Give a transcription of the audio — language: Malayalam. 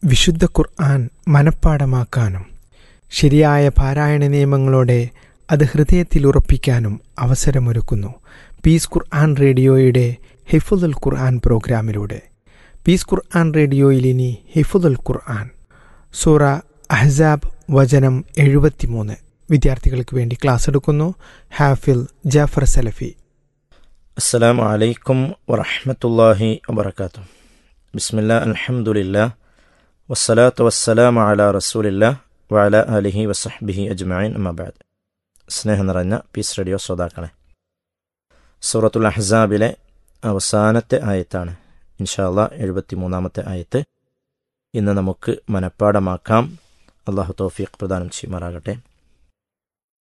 വിശുദ്ധ ഖുർആൻ മനഃപ്പാടമാക്കാനും ശരിയായ പാരായണ നിയമങ്ങളോടെ അത് ഹൃദയത്തിൽ ഉറപ്പിക്കാനും അവസരമൊരുക്കുന്നു പീസ് ഖുർആൻ റേഡിയോയുടെ ഹിഫുദുൽ ഖുർആൻ പ്രോഗ്രാമിലൂടെ പീസ് ഖുർആൻ റേഡിയോയിൽ ഇനി ഹിഫുദുൽ ഖുർആൻ സൂറ അഹ്സാബ് വചനം എഴുപത്തിമൂന്ന് വിദ്യാർത്ഥികൾക്ക് വേണ്ടി ക്ലാസ് എടുക്കുന്നു ഹാഫിൽ ജാഫർ സലഫി السلام عليكم ورحمة الله وبركاته بسم الله الحمد لله والصلاة والسلام على رسول الله وعلى آله وصحبه أجمعين أما بعد സ്നേഹം നിറഞ്ഞ പീസ് റേഡിയോ ശ്രോതാക്കളെ സൂറത്തുൽ അഹ്സാബിലെ അവസാനത്തെ ആയത്താണ് ഇൻഷാല്ല എഴുപത്തി മൂന്നാമത്തെ ആയത്ത് ഇന്ന് നമുക്ക് മനഃപ്പാടമാക്കാം അള്ളാഹു തൗഫീഖ് പ്രദാനം ചെയ്യുമാറാകട്ടെ